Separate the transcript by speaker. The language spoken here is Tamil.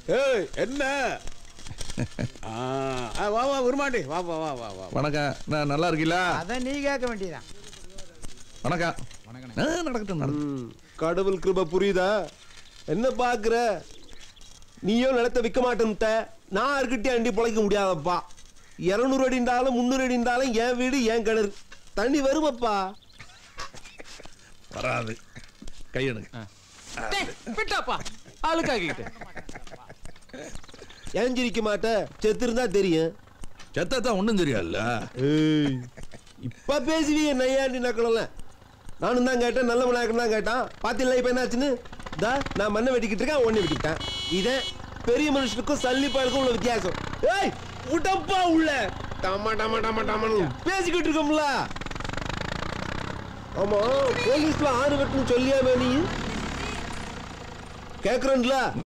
Speaker 1: ஏய் என்ன ஆ, ஆ, வா வா உருமாண்டி வா வா வா வா வா
Speaker 2: வணக்கம் நான் நல்லா இருக்கீங்களா
Speaker 3: அதை நீ கேட்க வேண்டியதான்
Speaker 2: வணக்கம் ஆ, நடக்கட்டும் நடக்கட்டும்
Speaker 4: ம், கடவுள் கிருப புரியுதா என்ன பாக்குற நீயும் நிலத்தை விற்க மாட்டேன்ட்ட நான் யாருக்கிட்டே அண்டி பிழைக்க முடியாதப்பா இரநூறு அடி இருந்தாலும் முந்நூறு அடி இருந்தாலும் என் வீடு என் கிணறு தண்ணி வருமப்பா
Speaker 2: வராது கையெடுங்க
Speaker 5: விட்டாப்பா ஆளுக்காகிட்டு
Speaker 4: ஏன் சிரிக்க மாட்ட செத்து இருந்தா தெரியும்
Speaker 2: செத்தான் ஒன்றும் தெரியாதுல்ல
Speaker 4: ஏய், இப்ப பேசுவீங்க நையாண்டி நக்கலாம் நானும் தான் கேட்டேன் நல்ல மனாக்கம் தான் கேட்டான் பாத்தீங்களா இப்ப என்னாச்சுன்னு தா நான் மண்ணை வெட்டிக்கிட்டு இருக்கேன் ஒண்ணு வெட்டிக்கிட்டேன் இதே பெரிய மனுஷனுக்கும் சல்லிப்பாளுக்கும் உள்ள வித்தியாசம் ஏய் உடப்பா உள்ள டமா டமா டமா டமான்னு பேசிக்கிட்டு இருக்கோம்ல ஆமா போலீஸ்ல ஆறு வெட்டுன்னு சொல்லியாமே நீ கேக்குறேன்ல